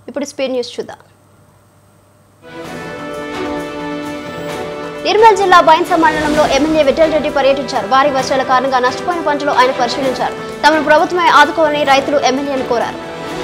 ఇప్పుడు speed news చూద్దాం నిర్మల్ జిల్లా బైన్స మండలంలో ఎమ్మెల్యే విఠల్ రెడ్డి పర్యటించారు భారీ వర్షాల కారణంగా నష్టపోయిన పంటలు ఆయన పరిశీలించారు తమను ప్రభుత్వమే ఆదుకోవాలని రైతులు ఎమ్మెల్యేను కోరారు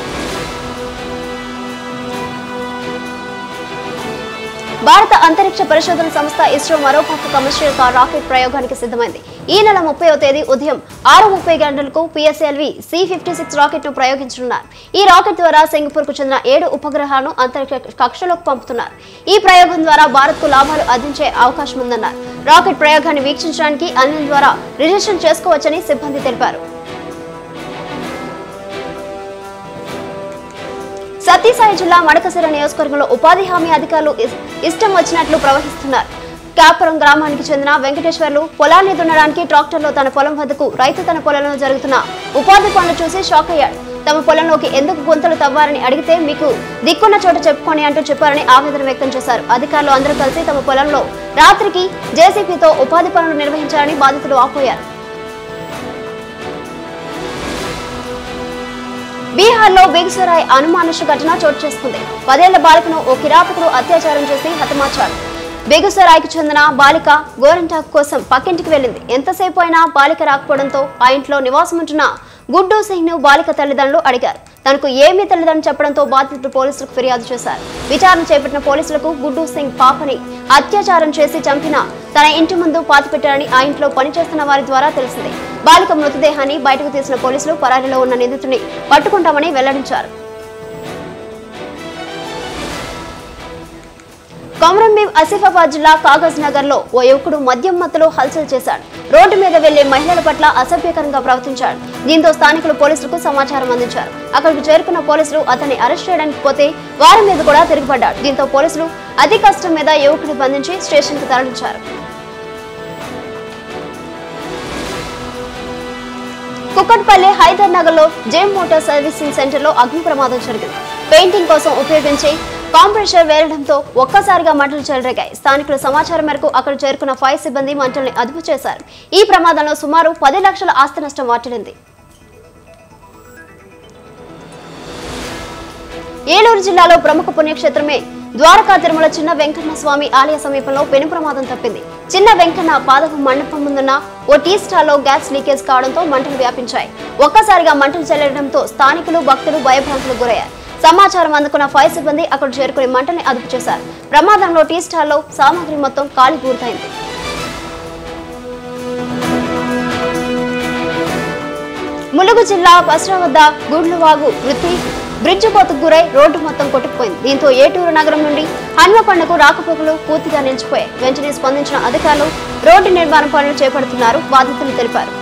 భారత అంతరిక్ష పరిశోధన సంస్థ ఇస్రో మరో పక్క కమర్షియల్ కార్ రాకెట్ ప్రయోగానికి సిద్ధమైంది ఈ నెల ముప్పైవ తేదీ ఉదయం ఆరు ముప్పై గంటలకు PSLV C fifty six rocket ను ప్రయోగించనున్నారు ఈ రాకెట్ ద్వారా సింగపూర్ కు చెందిన ఏడు ఉపగ్రహాలను అంతరిక్ష కక్షలోకి పంపుతున్నారు ఈ ప్రయోగం ద్వారా భారత్ కు లాభాలు అందించే అవకాశం ఉందన్నారు రాకెట్ ప్రయోగాన్ని వీక్షించడానికి అన్లైన్ ద్వారా రిజిస్ట్రేషన్ చేసుకోవచ్చని సిబ్బంది తెలిపారు సత్యసాయి జిల్లా మడకసిర నియోజకవర్గంలో ఉపాధి హామీ అధికారులు ఇస్- ఇష్టం వచ్చినట్లు ప్రవహిస్తున్నారు కాపురం గ్రామానికి చెందిన వెంకటేశ్వర్లు పొలాన్ని దున్నడానికి ట్రాక్టర్లో తన పొలం వద్దకు రైతు తన పొలంలో జరుగుతున్న ఉపాధి పనులు చూసి షాక్ అయ్యాడు తమ పొలంలోకి ఎందుకు గుంతలు తవ్వారని అడిగితే మీకు దిక్కున్న చోట చెప్పుకొని అంటూ చెప్పారని ఆవేదన వ్యక్తం చేశారు అధికారులు అందరూ కలిసి తమ పొలంలో రాత్రికి జేసీపీతో ఉపాధి పనులు నిర్వహించారని బాధితులు ఆపోయారు బీహార్లో బేగుసరాయ్ అనుమానుష ఘటన చోటు చేసుకుంది పదేళ్ల బాలికను ఓ కిరాతకుడు అత్యాచారం చేసి హతమార్చాడు బేగుసరాయ్కి చెందిన బాలిక గోరంటాక్ కోసం పక్కింటికి వెళ్ళింది ఎంతసేపు అయినా బాలిక రాకపోవడంతో ఆ ఇంట్లో నివాసం ఉంటున్న గుడ్డు సింగ్ ను బాలిక తల్లిదండ్రులు అడిగారు తనకు ఏమీ తెలియదని చెప్పడంతో బాధితుడు పోలీసులకు ఫిర్యాదు చేశారు విచారణ చేపట్టిన పోలీసులకు గుడ్డు సింగ్ పాపని అత్యాచారం చేసి చంపిన తన ఇంటి ముందు పాతిపెట్టారని ఆ ఇంట్లో పనిచేస్తున్న వారి ద్వారా తెలిసింది బాలిక మృతదేహాన్ని బయటకు తీసిన పోలీసులు పరారీలో ఉన్న నిందితుడిని పట్టుకుంటామని వెల్లడించారు కొమరంభీం ఆసిఫాబాద్ జిల్లా కాగజ్ నగర్ లో ఓ యువకుడు మద్యం మత్తులో హల్చల్ చేశాడు రోడ్డు మీద వెళ్లే మహిళల పట్ల అసభ్యకరంగా ప్రవర్తించాడు దీంతో స్థానికులు పోలీసులకు సమాచారం అందించారు అక్కడికి చేరుకున్న పోలీసులు అతన్ని అరెస్ట్ చేయడానికి పోతే వారి మీద కూడా తిరుగుపడ్డాడు దీంతో పోలీసులు అతి కష్టం మీద యువకుడిని బంధించి స్టేషన్ కు తరలించారు కుక్కట్పల్లి హైదర్ నగర్ లో జేమ్ మోటార్ సర్వీసింగ్ సెంటర్ లో అగ్ని ప్రమాదం జరిగింది పెయింటింగ్ కోసం ఉపయోగించే కాంప్రెషర్ వేలడంతో ఒక్కసారిగా మంటలు చెలరేగాయి స్థానికుల సమాచారం మేరకు అక్కడ చేరుకున్న ఫైర్ సిబ్బంది మంటల్ని అదుపు చేశారు ఈ ప్రమాదంలో సుమారు పది లక్షల ఆస్తి నష్టం వాటిల్లింది ఏలూరు జిల్లాలో ప్రముఖ పుణ్యక్షేత్రమే ద్వారకా తిరుమల చిన్న వెంకన్న స్వామి ఆలయ సమీపంలో పెను ప్రమాదం తప్పింది చిన్న వెంకన్న పాదపు మండపం ముందున్న ఓ టీ స్టాల్లో గ్యాస్ లీకేజ్ కావడంతో మంటలు వ్యాపించాయి ఒక్కసారిగా మంటలు చెల్లడంతో స్థానికులు భక్తులు భయభ్రాంతులకు గురయ్యారు సమాచారం అందుకున్న ఫైర్ సిబ్బంది అక్కడ చేరుకుని మంటల్ని అదుపు చేశారు ప్రమాదంలో టీ స్టాల్లో సామాగ్రి మొత్తం కాలి పూర్తయింది ములుగు జిల్లా పసరా వద్ద గుడ్లువాగు వృత్తి బ్రిడ్జ్ కోతకు గురై రోడ్డు మొత్తం కొట్టుకుపోయింది దీంతో ఏటూరు నగరం నుండి హన్మకొండకు రాకపోకలు పూర్తిగా నిలిచిపోయాయి వెంటనే స్పందించిన అధికారులు రోడ్డు నిర్మాణ పనులు చేపడుతున్నారు బాధితులు తెలిపారు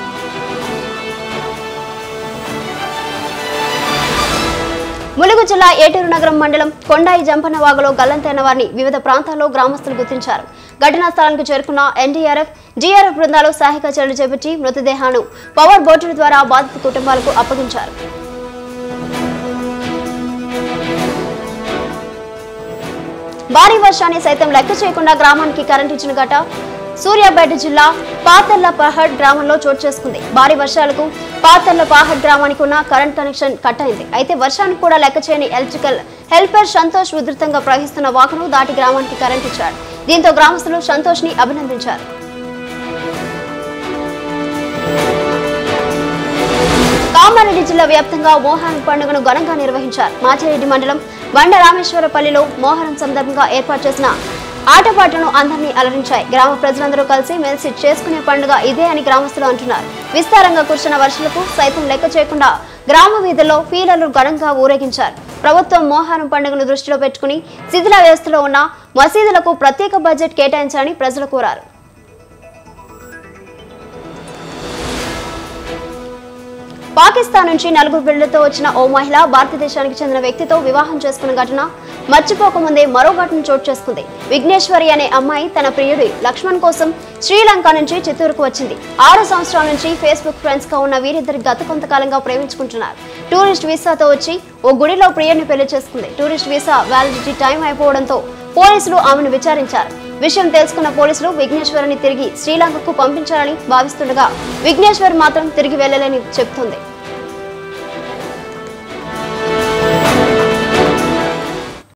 ములుగు జిల్లా ఏటూరు నగరం మండలం కొండాయి జంపన్న వాగులో గల్లంతైన వారిని వివిధ ప్రాంతాల్లో గ్రామస్తులు గుర్తించారు ఘటనా స్థలానికి చేరుకున్న ఎన్డీఆర్ఎఫ్ జీఆర్ఎఫ్ బృందాలు సహాయక చర్యలు చేపట్టి మృతదేహాలను పవర్ బోటుల ద్వారా బాధిత కుటుంబాలకు అప్పగించారు భారీ వర్షాన్ని సైతం లెక్క చేయకుండా గ్రామానికి కరెంట్ ఇచ్చిన ఘట సూర్యాపేట జిల్లా పాతర్ల పహడ్ గ్రామంలో చోటు చేసుకుంది భారీ వర్షాలకు పాతర్ల పహడ్ గ్రామానికి ఉన్న కరెంట్ కనెక్షన్ కట్ అయింది అయితే వర్షానికి కూడా లెక్క చేయని ఎలక్ట్రికల్ హెల్పర్ సంతోష్ ఉధృతంగా ప్రవహిస్తున్న వాకను దాటి గ్రామానికి కరెంట్ ఇచ్చాడు దీంతో గ్రామస్తులు సంతోష్ ని అభినందించారు కామారెడ్డి జిల్లా వ్యాప్తంగా మోహరం పండుగను ఘనంగా నిర్వహించారు మాచిరెడ్డి మండలం బండ రామేశ్వరపల్లిలో మోహరం సందర్భంగా ఏర్పాటు చేసిన ఆటపాటలను అందరినీ అలరించాయి గ్రామ ప్రజలందరూ కలిసి మెలిసి చేసుకునే పండుగ ఇదే అని గ్రామస్తులు అంటున్నారు విస్తారంగా కురిసిన వర్షాలకు సైతం లెక్క చేయకుండా గ్రామ వీధుల్లో పీలలు ఘనంగా ఊరేగించారు ప్రభుత్వం మోహరం పండుగను దృష్టిలో పెట్టుకుని శిథిల వ్యవస్థలో ఉన్న మసీదులకు ప్రత్యేక బడ్జెట్ కేటాయించాలని ప్రజలు కోరారు పాకిస్తాన్ నుంచి నలుగురు బిడ్డలతో వచ్చిన ఓ మహిళ భారతదేశానికి చెందిన వ్యక్తితో వివాహం చేసుకున్న ఘటన మర్చిపోకముందే మరో ఘటన చోటు చేసుకుంది విఘ్నేశ్వరి అనే అమ్మాయి తన ప్రియుడి లక్ష్మణ్ కోసం శ్రీలంక నుంచి చిత్తూరుకు వచ్చింది ఆరు సంవత్సరాల నుంచి ఫేస్బుక్ ఫ్రెండ్స్ గా ఉన్న వీరిద్దరు గత కొంతకాలంగా ప్రేమించుకుంటున్నారు టూరిస్ట్ వీసాతో వచ్చి ఓ గుడిలో ప్రియుడిని పెళ్లి చేసుకుంది టూరిస్ట్ వీసా వ్యాలిడిటీ టైం అయిపోవడంతో పోలీసులు ఆమెను విచారించారు విషయం తెలుసుకున్న పోలీసులు విఘ్నేశ్వరిని తిరిగి శ్రీలంకకు పంపించాలని భావిస్తుండగా విఘ్నేశ్వర్ మాత్రం తిరిగి వెళ్లలేని చెబుతోంది